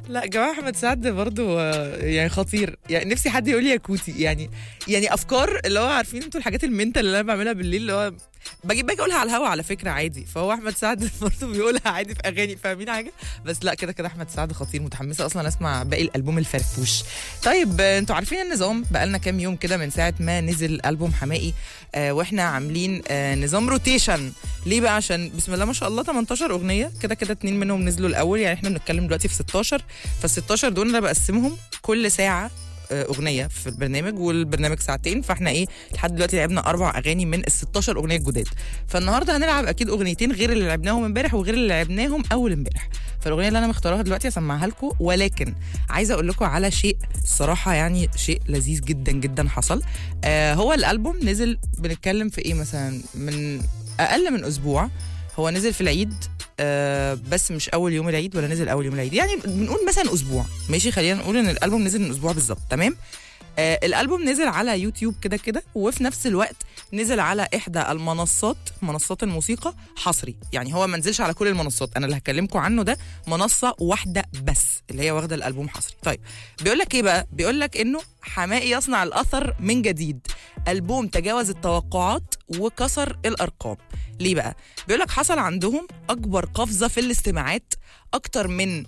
لا جماعه احمد سعد برضو آه، يعني خطير يعني نفسي حد يقول لي يا كوتي يعني يعني افكار اللي هو عارفين انتوا الحاجات المنتال اللي انا بعملها بالليل اللي هو بجيب باجي اقولها على الهوا على فكره عادي فهو احمد سعد برضه بيقولها عادي في اغاني فاهمين حاجه بس لا كده كده احمد سعد خطير متحمسه اصلا اسمع باقي الالبوم الفرفوش طيب آه، انتوا عارفين النظام بقالنا كام يوم كده من ساعه ما نزل البوم حمائي آه واحنا عاملين آه نظام روتيشن ليه بقى عشان بسم الله ما شاء الله 18 اغنيه كده كده اتنين منهم نزلوا الاول يعني احنا بنتكلم دلوقتي في 16 فال 16 دول انا بقسمهم كل ساعه آه، اغنيه في البرنامج والبرنامج ساعتين فاحنا ايه لحد دلوقتي لعبنا اربع اغاني من ال 16 اغنيه الجداد فالنهارده هنلعب اكيد اغنيتين غير اللي لعبناهم امبارح وغير اللي لعبناهم اول امبارح فالاغنيه اللي انا مختارها دلوقتي هسمعها لكم ولكن عايزه اقول لكم على شيء الصراحه يعني شيء لذيذ جدا جدا حصل آه هو الالبوم نزل بنتكلم في ايه مثلا من اقل من اسبوع هو نزل في العيد آه بس مش اول يوم العيد ولا نزل اول يوم العيد يعني بنقول مثلا اسبوع ماشي خلينا نقول ان الالبوم نزل من اسبوع بالظبط تمام آه الالبوم نزل على يوتيوب كده كده وفي نفس الوقت نزل على احدى المنصات منصات الموسيقى حصري يعني هو ما نزلش على كل المنصات انا اللي هكلمكم عنه ده منصه واحده بس اللي هي واخده الالبوم حصري طيب بيقول لك ايه بقى بيقول لك انه حمائي يصنع الاثر من جديد البوم تجاوز التوقعات وكسر الارقام ليه بقى بيقول لك حصل عندهم اكبر قفزه في الاستماعات اكتر من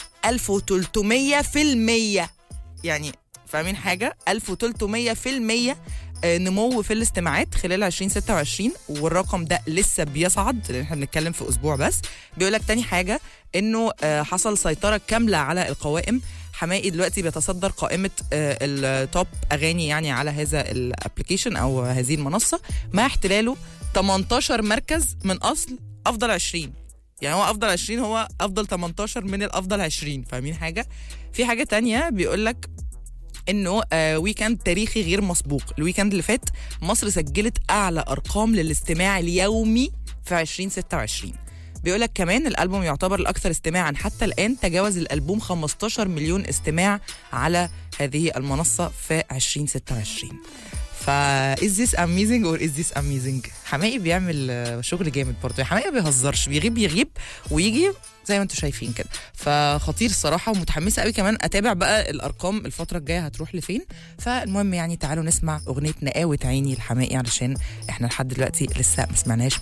1300 في المية يعني فاهمين حاجة 1300 في المية آه، نمو في الاستماعات خلال 2026 والرقم ده لسه بيصعد لان احنا بنتكلم في اسبوع بس بيقول لك تاني حاجة انه آه، حصل سيطرة كاملة على القوائم حمائي دلوقتي بيتصدر قائمة آه، التوب أغاني يعني على هذا الابلكيشن أو هذه المنصة مع احتلاله 18 مركز من أصل أفضل 20 يعني هو أفضل 20 هو أفضل 18 من الأفضل 20 فاهمين حاجة؟ في حاجة تانية بيقول لك انه آه ويكند تاريخي غير مسبوق الويكند اللي فات مصر سجلت اعلى ارقام للاستماع اليومي في 2026 بيقول لك كمان الالبوم يعتبر الاكثر استماعا حتى الان تجاوز الالبوم 15 مليون استماع على هذه المنصه في 2026 فا is this amazing or is this amazing حمائي بيعمل آه، شغل جامد برضه يعني حمائي ما بيهزرش بيغيب يغيب ويجي زي ما انتم شايفين كده فخطير الصراحه ومتحمسه قوي كمان اتابع بقى الارقام الفتره الجايه هتروح لفين فالمهم يعني تعالوا نسمع اغنيه نقاوه عيني الحمائي علشان احنا لحد دلوقتي لسه ما سمعناش